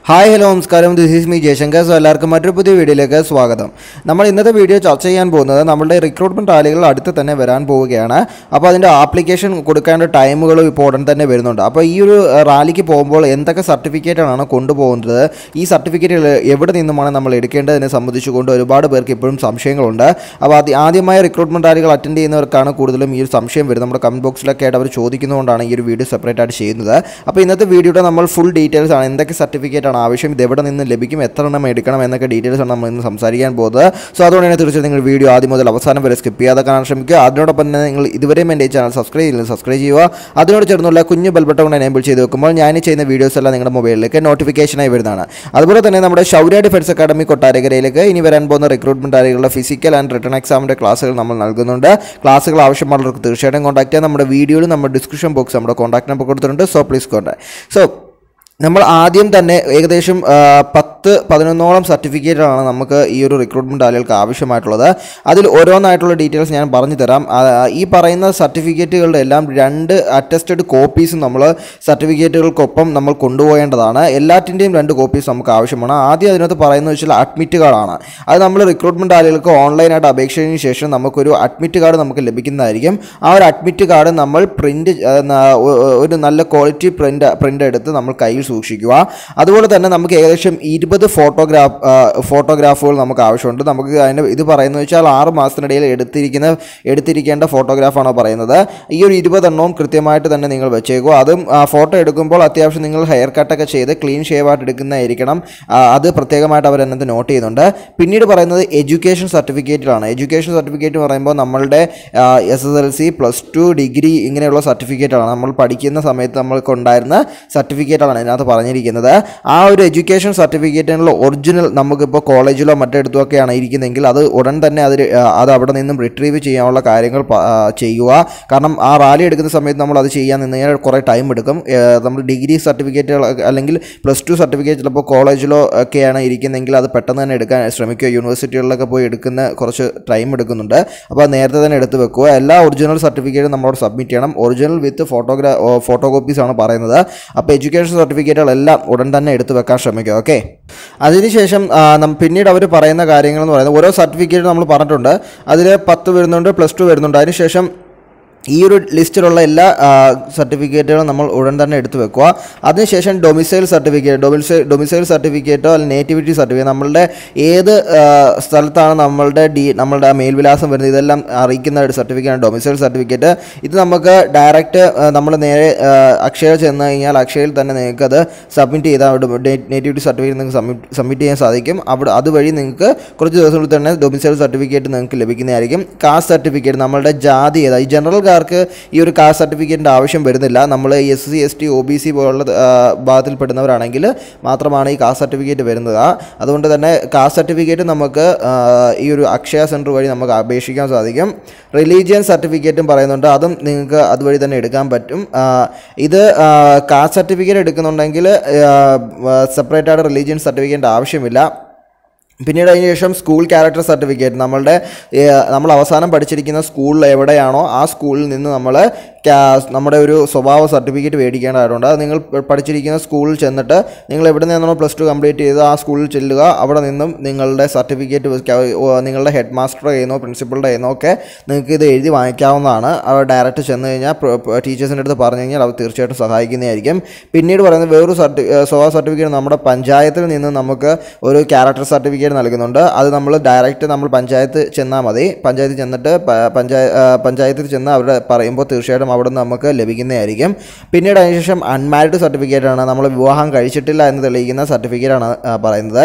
hi hello നമസ്കാരം this is me Jayashankar so എല്ലാവർക്കും മറ്റൊരു പുതിയ വീഡിയോയിലേക്ക് സ്വാഗതം നമ്മൾ ഇന്നത്തെ വീഡിയോ ചർച്ച ചെയ്യാൻ പോകുന്നത് നമ്മളുടെ റിക്രൂട്ട്മെൻറ്റ് റാലികൾ അടുത്ത് തന്നെ വരാൻ പോവുകയാണ് അപ്പോൾ അതിൻ്റെ ആപ്ലിക്കേഷൻ കൊടുക്കേണ്ട ടൈമുകളും ഇപ്പോൾ ഉടൻ തന്നെ വരുന്നുണ്ട് അപ്പോൾ ഈ ഒരു ഏഹ്, റാലിക്ക് പോകുമ്പോൾ എന്തൊക്കെ സർട്ടിഫിക്കറ്റാണ് കൊണ്ടുപോകുന്നത് ഈ സർട്ടിഫിക്കറ്റുകൾ എവിടെ നിന്നുമാണ് നമ്മൾ എടുക്കേണ്ടതിനെ സംബന്ധിച്ചുകൊണ്ട് ഒരുപാട് പേർക്ക് ഇപ്പോഴും സംശയങ്ങളുണ്ട് അപ്പോൾ ആദ്യ- ആദ്യമായി റിക്രൂട്ട്മെൻറ്റ് റാലികൾ അറ്റൻഡ് ചെയ്യുന്നവർക്കാണ് കൂടുതലും ഈ ഒരു സംശയം വരുന്നത് നമ്മുടെ കമൻറ്റ് ബോക്സിലൊക്കെ ആയിട്ട് അവർ ചോദിക്കുന്നതുകൊണ്ടാണ് ഈ ഒരു വീഡിയോ സെപ്പറേറ്റ് ആയിട്ട് ചെയ്യുന്നത് അപ്പോൾ ഇന്നത്തെ വീഡിയോയുടെ നമ്മൾ ഫുൾ ഡീറ്റെയിൽസ് ആണ് എന്തൊക്കെ സർട്ടിഫിക്കറ്റ് ആണ് ആവശ്യം ഇത് എവിടെ നിന്ന് ലഭിക്കും എത്ര എണ്ണം എടുക്കണം എന്നൊക്കെ ഡീറ്റെയിൽസ് ആണ് നമ്മൾ ഇന്ന് സംസാരിക്കാൻ പോകുന്നത് സോ അതുകൊണ്ട് തന്നെ തീർച്ചയായും നിങ്ങൾ വീഡിയോ ആദ്യം മുതൽ അവസാനം വരെ സ്കിപ്പ് ചെയ്യാതെ കാണാൻ ശ്രമിക്കുക അതിനോടൊപ്പം തന്നെ നിങ്ങൾ ഇതുവരെയും എൻ്റെ ഈ ചാനൽ സബ്സ്ക്രൈബ് ചെയ്യുന്നത് സബ്സ്ക്രൈബ് ചെയ്യുക അതിനോട് ചേർന്നുള്ള കുഞ്ഞു ബെൽബട്ടൺ കൊണ്ട് എനേബിൾ ചെയ്ത് വെക്കുമ്പോൾ ഞാൻ ഈ ചെയ്യുന്ന വീഡിയോസ് എല്ലാം നിങ്ങളുടെ മൊബൈലിലേക്ക് നോട്ടിഫിക്കേഷനായി വരുന്നതാണ് അതുപോലെ തന്നെ നമ്മുടെ ശൗര്യ ഡിഫൻസ് അക്കാഡമി കൊട്ടാരക്കരയിലേക്ക് ഇനി വരാൻ പോകുന്ന റിക്രൂട്ട്മെൻറ്റ് ആളുകളുടെ ഫിസിക്കൽ ആൻഡ് റിട്ടേൺ എക്സാമിൻ്റെ ക്ലാസ്സുകൾ നമ്മൾ നൽകുന്നുണ്ട് ക്ലാസ്സുകൾ ആവശ്യമുള്ളവർക്ക് തീർച്ചയായിട്ടും കോൺടാക്ട് ചെയ്യാം നമ്മുടെ വീഡിയോയിൽ നമ്മുടെ ഡിസ്ക്രിപ്ഷൻ ബോക്സ് നമ്മുടെ കോൺടാക്ട് നമ്പർ കൊടുത്തിട്ടുണ്ട് സോ പ്ലീസ് കോൺടാക്ട് സോ നമ്മൾ ആദ്യം തന്നെ ഏകദേശം ആ, പത്ത് പതിനൊന്നോളം സർട്ടിഫിക്കറ്റാണ് നമുക്ക് ഈ ഒരു റിക്രൂട്ട്മെൻറ്റ് ആളുകൾക്ക് ആവശ്യമായിട്ടുള്ളത് അതിൽ ഓരോന്നായിട്ടുള്ള ഡീറ്റെയിൽസ് ഞാൻ പറഞ്ഞു തരാം ആ, ഈ പറയുന്ന സർട്ടിഫിക്കറ്റുകളുടെ എല്ലാം രണ്ട് അറ്റസ്റ്റഡ് കോപ്പീസ് നമ്മൾ സർട്ടിഫിക്കറ്റുകൾക്കൊപ്പം നമ്മൾ കൊണ്ടുപോകേണ്ടതാണ് എല്ലാറ്റിൻ്റെയും രണ്ട് കോപ്പീസ് നമുക്ക് ആവശ്യമാണ് ആദ്യം അതിനകത്ത് പറയുന്നത് വെച്ചാൽ അഡ്മിറ്റ് കാർഡാണ് അത് നമ്മൾ റിക്രൂട്ട്മെൻറ്റ് ആളുകൾക്ക് ഓൺലൈനായിട്ട് അപേക്ഷിച്ചതിന് ശേഷം നമുക്കൊരു അഡ്മിറ്റ് കാർഡ് നമുക്ക് ലഭിക്കുന്നതായിരിക്കും ആ ഒരു അഡ്മിറ്റ് കാർഡ് നമ്മൾ പ്രിൻറ്റ് ഒരു നല്ല ക്വാളിറ്റി പ്രിൻ്റ് പ്രിൻ്റ് എടുത്ത് നമ്മൾ കയ്യിൽ സൂക്ഷിക്കുക അതുപോലെ തന്നെ നമുക്ക് ഏകദേശം ഇരുപത് ഫോട്ടോഗ്രാഫ് ഫോട്ടോഗ്രാഫുകൾ നമുക്ക് ആവശ്യമുണ്ട് നമുക്ക് അതിൻ്റെ ഇത് പറയുന്നത് വെച്ചാൽ ആറ് മാസത്തിനിടയിൽ എടുത്തിരിക്കുന്ന എടുത്തിരിക്കേണ്ട ഫോട്ടോഗ്രാഫാണ് പറയുന്നത് ഈ ഒരു ഇരുപതെണ്ണവും കൃത്യമായിട്ട് തന്നെ നിങ്ങൾ വെച്ചേക്കുക അതും ഫോട്ടോ എടുക്കുമ്പോൾ അത്യാവശ്യം നിങ്ങൾ ഹെയർ കട്ടൊക്കെ ചെയ്ത് ക്ലീൻ ഷേവായിട്ട് എടുക്കുന്നതായിരിക്കണം ആ, അത് പ്രത്യേകമായിട്ട് അവർ എന്നത്ത് നോട്ട് ചെയ്യുന്നുണ്ട് പിന്നീട് പറയുന്നത് എഡ്യൂക്കേഷൻ സർട്ടിഫിക്കറ്റിലാണ് എഡ്യൂക്കേഷൻ സർട്ടിഫിക്കറ്റ് പറയുമ്പോൾ നമ്മളുടെ S S L C plus two degree ഇങ്ങനെയുള്ള സർട്ടിഫിക്കറ്റാണ് നമ്മൾ പഠിക്കുന്ന സമയത്ത് നമ്മൾക്ക് ഉണ്ടായിരുന്ന സർട്ടിഫിക്കറ്റാണ് ഇതിനകത്ത് പറഞ്ഞിരിക്കുന്നത് ആ ഒരു എഡ്യൂക്കേഷൻ സർട്ടിഫിക്കറ്റിനുള്ള ഒറിജിനൽ നമുക്കിപ്പോൾ കോളേജിലോ മറ്റിടത്തോ ഒക്കെയാണ് ഇരിക്കുന്നതെങ്കിൽ അത് ഉടൻ തന്നെ അത് അത് അവിടെ നിന്നും റിട്രീവ് ചെയ്യാനുള്ള കാര്യങ്ങൾ പ- ആ, ചെയ്യുക കാരണം ആ റാലി എടുക്കുന്ന സമയത്ത് നമ്മൾ അത് ചെയ്യാൻ നിന്ന് കഴിഞ്ഞാൽ കുറേ ടൈം എടുക്കും ഏ, നമ്മൾ ഡിഗ്രി സർട്ടിഫിക്കറ്റുകൾ അല്ലെങ്കിൽ പ്ലസ് ടു സർട്ടിഫിക്കറ്റ് ചിലപ്പോൾ കോളേജിലോ ഒക്കെയാണ് ഇരിക്കുന്നതെങ്കിൽ അത് പെട്ടെന്ന് തന്നെ എടുക്കാൻ ശ്രമിക്കുക യൂണിവേഴ്സിറ്റികളിലൊക്കെ പോയി എടുക്കുന്ന കുറച്ച് ടൈം എടുക്കുന്നുണ്ട് അപ്പോൾ അത് നേരത്തെ തന്നെ എടുത്ത് വെക്കുക എല്ലാ ഒറിജിനൽ സർട്ടിഫിക്കറ്റും നമ്മളോട് സബ്മിറ്റ് ചെയ്യണം original with photograph photo copies ആണ് പറയുന്നത് അപ്പോൾ എഡ്യൂക്കേഷൻ സർട്ടിഫിക്കറ്റുകളെല്ലാം ഉടൻ തന്നെ എടുത്ത് വെക്കാൻ ശ്രമിക്കുക ഓക്കെ അതിനുശേഷം ആ, നം- പിന്നീട് അവർ പറയുന്ന കാര്യങ്ങൾ എന്ന് പറയുന്നത് ഓരോ സർട്ടിഫിക്കറ്റ് നമ്മൾ പറഞ്ഞിട്ടുണ്ട് അതിൽ പത്ത് വരുന്നുണ്ട് പ്ലസ് ടു വരുന്നുണ്ട് അതിനുശേഷം ഈ ഒരു ലിസ്റ്റിലുള്ള എല്ലാ സർട്ടിഫിക്കറ്റുകളും നമ്മൾ ഉടൻ തന്നെ എടുത്തു വെക്കുക അതിനുശേഷം ഡൊമിസൈൽ സർട്ടിഫിക്കറ്റ് ഡൊമിസൈൽ ഡൊമിസൈൽ സർട്ടിഫിക്കറ്റോ അല്ലെങ്കിൽ നേറ്റിവിറ്റി സർട്ടിഫിക്കറ്റ് നമ്മളുടെ ഏത് ആ, സ്ഥലത്താണ് നമ്മളുടെ ഡി നമ്മളുടെ ആ മേൽവിലാസം വരുന്നത് ഇതെല്ലാം അറിയിക്കുന്ന ഒരു സർട്ടിഫിക്കറ്റാണ് ഡൊമിസൈൽ സർട്ടിഫിക്കറ്റ് ഇത് നമുക്ക് ഡയറക്റ്റ് നമ്മൾ നേരെ ആ, അക്ഷയ ചെന്ന് കഴിഞ്ഞാൽ അക്ഷയയിൽ തന്നെ നിങ്ങൾക്ക് അത് സബ്മിറ്റ് ചെയ്താൽ നേറ്റിവിറ്റി സർട്ടിഫിക്കറ്റ് നിങ്ങൾക്ക് സബ്മിറ്റ് സബ്മിറ്റ് ചെയ്യാൻ സാധിക്കും അവിടെ അതുവഴി നിങ്ങൾക്ക് കുറച്ച് ദിവസങ്ങളിൽ തന്നെ ഡൊമിസൈൽ സർട്ടിഫിക്കറ്റ് നിങ്ങൾക്ക് ലഭിക്കുന്നതായിരിക്കും കാസ്റ്റ് സർട്ടിഫിക്കറ്റ് നമ്മളുടെ ജാതി ഏതാ ഈ ജനറൽക്കാർക്ക് ഈ ഒരു കാസ്റ്റ് സർട്ടിഫിക്കറ്റിൻ്റെ ആവശ്യം വരുന്നില്ല നമ്മൾ S C S T O B C പോലുള്ള ആ, ഭാഗത്തിൽപ്പെടുന്നവരാണെങ്കിൽ മാത്രമാണ് ഈ കാസ്റ്റ് സർട്ടിഫിക്കറ്റ് വരുന്നത് അതുകൊണ്ട് തന്നെ കാസ്റ്റ് സർട്ടിഫിക്കറ്റ് നമുക്ക് ആ, ഈ ഒരു അക്ഷയ സെൻറ്റർ വഴി നമുക്ക് അപേക്ഷിക്കാൻ സാധിക്കും റിലീജിയൻ സർട്ടിഫിക്കറ്റും പറയുന്നുണ്ട് അതും നിങ്ങൾക്ക് അതുവഴി തന്നെ എടുക്കാൻ പറ്റും ആ, ഇത് കാസ്റ്റ് സർട്ടിഫിക്കറ്റ് എടുക്കുന്നുണ്ടെങ്കിൽ സെപ്പറേറ്റ് ആയിട്ട് റിലീജിയൻ സർട്ടിഫിക്കറ്റ് ആവശ്യമില്ല പിന്നീട് അതിന് ശേഷം സ്കൂൾ ക്യാരക്ടർ സർട്ടിഫിക്കറ്റ് നമ്മളുടെ ഏഹ്, നമ്മൾ അവസാനം പഠിച്ചിരിക്കുന്ന സ്കൂളിൽ എവിടെയാണോ ആ സ്കൂളിൽ നിന്ന് നമ്മൾ ക്യാ- നമ്മുടെ ഒരു സ്വഭാവ സർട്ടിഫിക്കറ്റ് മേടിക്കേണ്ടതായിട്ടുണ്ട് അത് നിങ്ങൾ പ- പഠിച്ചിരിക്കുന്ന സ്കൂളിൽ ചെന്നിട്ട് നിങ്ങൾ എവിടെ നിന്നാണോ പ്ലസ് ടു കംപ്ലീറ്റ് ചെയ്ത് ആ സ്കൂളിൽ ചെല്ലുക അവിടെ നിന്നും നിങ്ങളുടെ സർട്ടിഫിക്കറ്റ് നിങ്ങളുടെ ഹെഡ് മാസ്റ്ററുടെ കയ്യിന്നോ പ്രിൻസിപ്പളുടെ കയ്യിന്നോ ഒക്കെ നിങ്ങൾക്ക് ഇത് എഴുതി വാങ്ങിക്കാവുന്നതാണ് അവർ ഡയറക്റ്റ് ചെന്ന് കഴിഞ്ഞാൽ ടീച്ചേഴ്സിൻ്റെ അടുത്ത് പറഞ്ഞു കഴിഞ്ഞാൽ അവർ തീർച്ചയായിട്ടും സഹായിക്കുന്നതായിരിക്കും പിന്നീട് പറയുന്നത് വേറൊരു സർട്ടി സ്വഭാവ സർട്ടിഫിക്കറ്റ് നമ്മുടെ പഞ്ചായത്തിൽ നിന്ന് നമുക്ക് ഒരു ക്യാരക്ടർ സർട്ടിഫിക്കറ്റ് നൽകുന്നുണ്ട് അത് നമ്മൾ ഡയറക്റ്റ് നമ്മൾ പഞ്ചായത്ത് ചെന്നാൽ മതി പഞ്ചായത്തിൽ ചെന്നിട്ട് പ- പഞ്ചായ ആ, പഞ്ചായത്തിൽ ചെന്ന് അവിടെ പറയുമ്പോൾ തീർച്ചയായിട്ടും അവിടെ നിന്ന് നമുക്ക് ലഭിക്കുന്നതായിരിക്കും പിന്നീട് അതിനുശേഷം അൺമാരിഡ് സർട്ടിഫിക്കറ്റാണ് നമ്മൾ വിവാഹം കഴിച്ചിട്ടില്ല എന്ന് തെളിയിക്കുന്ന സർട്ടിഫിക്കറ്റാണ് ആ, പറയുന്നത്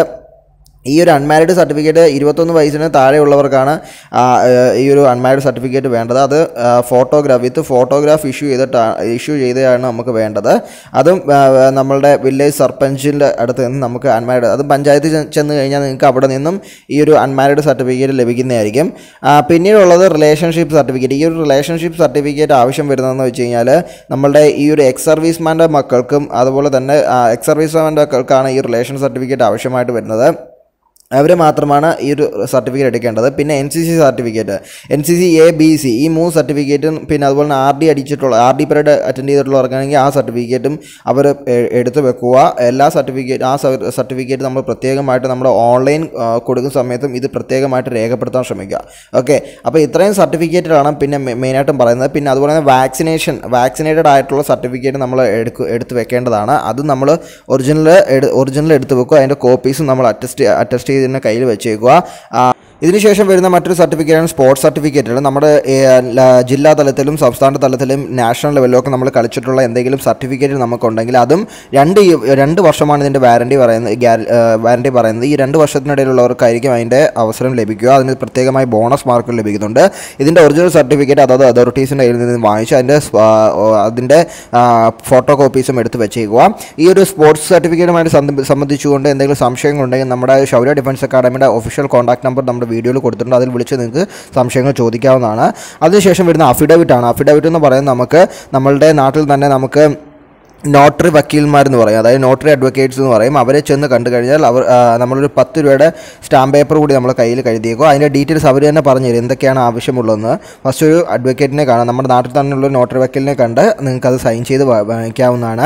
ഈ ഒരു അൺമാരിഡ് സർട്ടിഫിക്കറ്റ് ഇരുപത്തൊന്ന് വയസ്സിന് താഴെയുള്ളവർക്കാണ് ആ, ഏഹ്, ഈ ഒരു അൺമാരിഡ് സർട്ടിഫിക്കറ്റ് വേണ്ടത് അത് ഫോട്ടോഗ്രാഫ് വിത്ത് ഫോട്ടോഗ്രാഫ് ഇഷ്യൂ ചെയ്തിട്ടാണ് ഇഷ്യൂ ചെയ്തതാണ് നമുക്ക് വേണ്ടത് അതും ആ, നമ്മളുടെ വില്ലേജ് സർപ്പഞ്ചിൻ്റെ അടുത്ത് നിന്ന് നമുക്ക് അൺമാരിഡ് അത് പഞ്ചായത്തിൽ ചെ- ചെന്ന് കഴിഞ്ഞാൽ നിങ്ങൾക്ക് അവിടെ നിന്നും ഈ ഒരു അൺമാരിഡ് സർട്ടിഫിക്കറ്റ് ലഭിക്കുന്നതായിരിക്കും ആ, പിന്നീടുള്ളത് റിലേഷൻഷിപ്പ് സർട്ടിഫിക്കറ്റ് ഈ ഒരു റിലേഷൻഷിപ്പ് സർട്ടിഫിക്കറ്റ് ആവശ്യം വരുന്നതെന്ന് വെച്ച് കഴിഞ്ഞാൽ നമ്മളുടെ ഈ ഒരു എക്സ് സർവീസ്മാൻ്റെ മക്കൾക്കും അതുപോലെ തന്നെ എക്സ് സർവീസ്മാൻ്റെ മക്കൾക്കാണ് ഈ റിലേഷൻ സർട്ടിഫിക്കറ്റ് ആവശ്യമായിട്ട് വരുന്നത് അവർ മാത്രമാണ് ഈ ഒരു സർട്ടിഫിക്കറ്റ് എടുക്കേണ്ടത് പിന്നെ N C C certificate N C C A B C ഈ മൂന്ന് സർട്ടിഫിക്കറ്റും പിന്നെ അതുപോലെ തന്നെ ആർ ഡി അടിച്ചിട്ടുള്ള ആർ ഡി പീരീഡ് അറ്റൻഡ് ചെയ്തിട്ടുള്ളവർക്കാണെങ്കിൽ ആ സർട്ടിഫിക്കറ്റും അവർ എടുത്ത് വെക്കുക എല്ലാ സർട്ടിഫിക്കറ്റ് ആ സർട്ടിഫിക്കറ്റ് നമ്മൾ പ്രത്യേകമായിട്ട് നമ്മുടെ ഓൺലൈൻ കൊടുക്കുന്ന സമയത്തും ഇത് പ്രത്യേകമായിട്ട് രേഖപ്പെടുത്താൻ ശ്രമിക്കുക ഓക്കെ അപ്പോൾ ഇത്രയും സർട്ടിഫിക്കറ്റുകളാണ് പിന്നെ മെ- മെയിനായിട്ടും പറയുന്നത് പിന്നെ അതുപോലെ തന്നെ വാക്സിനേഷൻ വാക്സിനേറ്റഡ് ആയിട്ടുള്ള സർട്ടിഫിക്കറ്റ് നമ്മൾ എടുക്കുക എടുത്ത് വെക്കേണ്ടതാണ് അത് നമ്മൾ ഒറിജിനൽ ഒറിജിനൽ എടുത്ത് വെക്കുക അതിൻ്റെ കോപ്പീസും നമ്മൾ അറ്റസ്റ്റ് അറ്റസ്റ്റ് ചെയ്ത് തന്നെ കയ്യിൽ വെച്ചേക്കുക ആ, ഇതിനുശേഷം വരുന്ന മറ്റൊരു സർട്ടിഫിക്കറ്റാണ് സ്പോർട്സ് സർട്ടിഫിക്കറ്റുകൾ നമ്മുടെ ഏ, ല- ജില്ലാ തലത്തിലും സംസ്ഥാന തലത്തിലും നാഷണൽ ലെവലിലും ഒക്കെ നമ്മൾ കളിച്ചിട്ടുള്ള എന്തെങ്കിലും സർട്ടിഫിക്കറ്റ് നമുക്കുണ്ടെങ്കിൽ അതും രണ്ട് ഈ- രണ്ട് വർഷമാണ് ഇതിൻ്റെ വാറണ്ടി പറയുന്നത് വാറണ്ടി പറയുന്നത് ഈ രണ്ട് വർഷത്തിനിടയിലുള്ളവർക്കായിരിക്കും അതിൻ്റെ അവസരം ലഭിക്കുക അതിന് പ്രത്യേകമായി ബോണസ് മാർക്കും ലഭിക്കുന്നുണ്ട് ഇതിൻ്റെ ഒറിജിനൽ സർട്ടിഫിക്കറ്റ് അതായത് അതോറിറ്റീസിൻ്റെ കയ്യിൽ നിന്ന് വാങ്ങിച്ച് അതിൻ്റെ സ്പ- ആ, അതിൻ്റെ ഫോട്ടോ കോപ്പീസും എടുത്ത് വെച്ചേക്കുക ഈ ഒരു സ്പോർട്സ് സർട്ടിഫിക്കറ്റുമായിട്ട് സംബ- സംബന്ധിച്ചുകൊണ്ട് എന്തെങ്കിലും സംശയങ്ങളുണ്ടെങ്കിൽ നമ്മുടെ ശൗര്യ ഡിഫൻസ് അക്കാഡമിയുടെ ഒഫീഷ്യൽ കോൺടാക്ട് നമ്പർ നമ്മുടെ വീഡിയോയിൽ കൊടുത്തിട്ടുണ്ട് അതിൽ വിളിച്ച് നിങ്ങൾക്ക് സംശയങ്ങൾ ചോദിക്കാവുന്നതാണ് അതിനുശേഷം വരുന്ന അഫിഡവിറ്റ് ആണ് അഫിഡവിറ്റ് എന്ന് പറയുന്നത് നമുക്ക് നമ്മളുടെ നാട്ടിൽ തന്നെ നമുക്ക് നോട്ടറി വക്കീൽമാരെന്ന് പറയും അതായത് നോട്ടറി അഡ്വക്കേറ്റ്സ് എന്ന് പറയും അവരെ ചെന്ന് കണ്ടു കഴിഞ്ഞാൽ അവർ ആ, നമ്മളൊരു പത്ത് രൂപയുടെ സ്റ്റാമ്പ് പേപ്പർ കൂടി നമ്മൾ കയ്യിൽ കഴുതിയേക്കും അതിൻ്റെ ഡീറ്റെയിൽസ് അവർ തന്നെ പറഞ്ഞു തരും എന്തൊക്കെയാണ് ആവശ്യമുള്ളതെന്ന് ഫസ്റ്റ് ഒരു അഡ്വക്കേറ്റിനെ കാണാം നമ്മുടെ നാട്ടിൽ തന്നെയുള്ള ഒരു നോട്ടറി വക്കീലിനെ കണ്ട് നിങ്ങൾക്ക് അത് സൈൻ ചെയ്ത് വാ- വാങ്ങിക്കാവുന്നതാണ്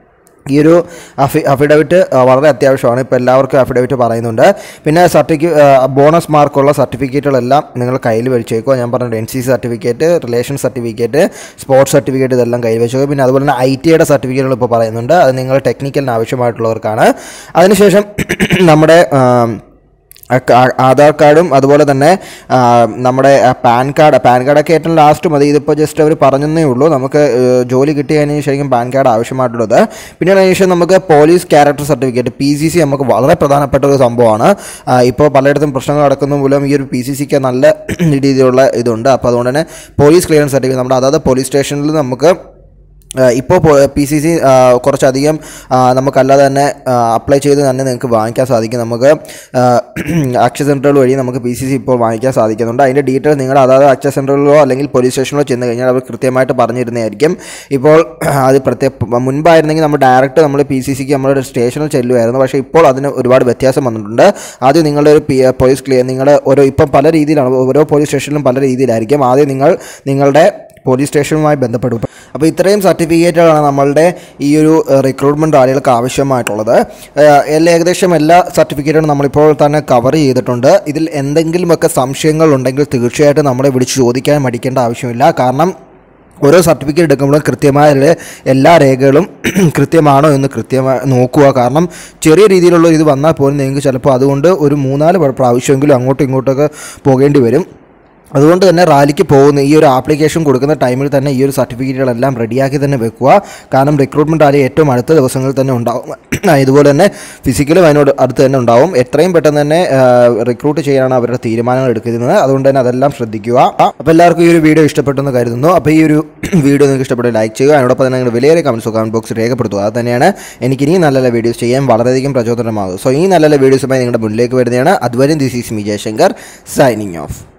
ഈ ഒരു അഫി അഫിഡവിറ്റ് ആ, വളരെ അത്യാവശ്യമാണ് ഇപ്പോൾ എല്ലാവർക്കും അഫിഡവിറ്റ് പറയുന്നുണ്ട് പിന്നെ സർട്ടിഫി ബോണസ് മാർക്കുള്ള സർട്ടിഫിക്കറ്റുകളെല്ലാം നിങ്ങൾ കയ്യിൽ വെച്ചേക്കുക ഞാൻ പറഞ്ഞിട്ട് N C certificate relation certificate sports certificate ഇതെല്ലാം കയ്യിൽ വെച്ചേക്കുക പിന്നെ അതുപോലെ തന്നെ ഐ ടിയുടെ സർട്ടിഫിക്കറ്റുകൾ ഇപ്പോൾ പറയുന്നുണ്ട് അത് നിങ്ങൾ ടെക്നിക്കലിന് ആവശ്യമായിട്ടുള്ളവർക്കാണ് അതിനുശേഷം നമ്മുടെ ആ, അക്ക- ആ- ആധാർ കാർഡും അതുപോലെ തന്നെ ആ, നമ്മുടെ ആ, പാൻ കാർഡ് പാൻ കാർഡൊക്കെ ഏറ്റവും ലാസ്റ്റ് മതി ഇതിപ്പോൾ ജസ്റ്റ് അവർ പറഞ്ഞതേ ഉള്ളൂ നമുക്ക് ഏഹ്, ജോലി കിട്ടിയതിന് ശരിക്കും പാൻ കാർഡ് ആവശ്യമായിട്ടുള്ളത് പിന്നീട് അതിന് ശേഷം നമുക്ക് police character certificate P C C നമുക്ക് വളരെ പ്രധാനപ്പെട്ട ഒരു സംഭവമാണ് ആ, ഇപ്പോൾ പലയിടത്തും പ്രശ്നങ്ങൾ നടക്കുന്ന മൂലം ഈ ഒരു പി സി സിക്ക് നല്ല രീതിയിലുള്ള ഇതുണ്ട് അപ്പോൾ അതുകൊണ്ട് തന്നെ പോലീസ് ക്ലിയറൻസ് സർട്ടിഫിക്കറ്റ് നമ്മുടെ അതായത് പോലീസ് സ്റ്റേഷനിൽ നമുക്ക് ഇപ്പോൾ പി സി സി കുറച്ചധികം ആ, നമുക്കല്ലാതെ തന്നെ അപ്ലൈ ചെയ്ത് തന്നെ നിങ്ങൾക്ക് വാങ്ങിക്കാൻ സാധിക്കും നമുക്ക് അക്ഷയ സെൻറ്ററുകൾ വഴി നമുക്ക് പി സി സി ഇപ്പോൾ വാങ്ങിക്കാൻ സാധിക്കുന്നുണ്ട് അതിൻ്റെ ഡീറ്റെയിൽ നിങ്ങൾ അതായത് അക്ഷയ സെൻറ്ററിലോ അല്ലെങ്കിൽ പോലീസ് സ്റ്റേഷനിലോ ചെന്ന് കഴിഞ്ഞാൽ അവർ കൃത്യമായിട്ട് പറഞ്ഞിരുന്നതായിരിക്കും ഇപ്പോൾ അത് പ്രത്യേക മുൻപായിരുന്നെങ്കിൽ നമ്മൾ ഡയറക്റ്റ് നമ്മൾ പി സി സിക്ക് നമ്മുടെ സ്റ്റേഷനിൽ ചെല്ലുമായിരുന്നു പക്ഷേ ഇപ്പോൾ അതിന് ഒരുപാട് വ്യത്യാസം വന്നിട്ടുണ്ട് ആദ്യം നിങ്ങളുടെ ഒരു പി പോലീസ് ക്ലിയർ നിങ്ങളുടെ ഓരോ ഇപ്പം പല രീതിയിലാണ് ഓരോ പോലീസ് സ്റ്റേഷനിലും പല രീതിയിലായിരിക്കും ആദ്യം നിങ്ങൾ നിങ്ങളുടെ പോലീസ് സ്റ്റേഷനുമായി ബന്ധപ്പെടും അപ്പോൾ ഇത്രയും സർട്ടിഫിക്കറ്റുകളാണ് നമ്മളുടെ ഈ ഒരു റിക്രൂട്ട്മെൻറ്റ് റാലികൾക്ക് ആവശ്യമായിട്ടുള്ളത് ഏഹ് എല്ലാ ഏകദേശം എല്ലാ സർട്ടിഫിക്കറ്റുകളും നമ്മളിപ്പോൾ തന്നെ കവർ ചെയ്തിട്ടുണ്ട് ഇതിൽ എന്തെങ്കിലുമൊക്കെ സംശയങ്ങൾ ഉണ്ടെങ്കിൽ തീർച്ചയായിട്ടും നമ്മളെ വിളിച്ച് ചോദിക്കാൻ മടിക്കേണ്ട ആവശ്യമില്ല കാരണം ഓരോ സർട്ടിഫിക്കറ്റ് എടുക്കുമ്പോഴും കൃത്യമായ അതിലെ എല്ലാ രേഖകളും കൃത്യമാണോ എന്ന് കൃത്യമായി നോക്കുക കാരണം ചെറിയ രീതിയിലുള്ള ഇത് വന്നാൽ പോലും നിങ്ങൾക്ക് ചിലപ്പോൾ അതുകൊണ്ട് ഒരു മൂന്നാല് പ്രാവശ്യമെങ്കിലും അങ്ങോട്ടും ഇങ്ങോട്ടൊക്കെ പോകേണ്ടി വരും അതുകൊണ്ട് തന്നെ റാലിക്ക് പോകുന്ന ഈ ഒരു ആപ്ലിക്കേഷൻ കൊടുക്കുന്ന ടൈമിൽ തന്നെ ഈ ഒരു സർട്ടിഫിക്കറ്റുകളെല്ലാം റെഡിയാക്കി തന്നെ വെക്കുക കാരണം റിക്രൂട്ട്മെൻറ്റ് റാലി ഏറ്റവും അടുത്ത ദിവസങ്ങളിൽ തന്നെ ഉണ്ടാവും ഇതുപോലെ തന്നെ ഫിസിക്കലും അതിനോട് അടുത്ത് തന്നെ ഉണ്ടാവും എത്രയും പെട്ടെന്ന് തന്നെ റിക്രൂട്ട് ചെയ്യാനാണ് അവരുടെ തീരുമാനങ്ങൾ എടുക്കുന്നത് അതുകൊണ്ട് തന്നെ അതെല്ലാം ശ്രദ്ധിക്കുക അപ്പോൾ എല്ലാവർക്കും ഈ ഒരു വീഡിയോ ഇഷ്ടപ്പെട്ടെന്ന് കരുതുന്നു അപ്പോൾ ഈ ഒരു വീഡിയോ നിങ്ങൾക്ക് ഇഷ്ടപ്പെട്ട് ലൈക്ക് ചെയ്യുക അതിനോടൊപ്പം തന്നെ നിങ്ങൾ വിലയേറിയ കമൻസ് കമൻറ്റ് ബോക്സിൽ രേഖപ്പെടുത്തുക അത് തന്നെയാണ് എനിക്ക് ഇനിയും നല്ല നല്ല വീഡിയോസ് ചെയ്യാൻ വളരെയധികം പ്രചോദനമാകും സോ ഈ നല്ല നല്ല വീഡിയോസുമായി നിങ്ങളുടെ മുന്നിലേക്ക് വരുന്നതാണ് അതുവരെ this is me Jayashankar signing of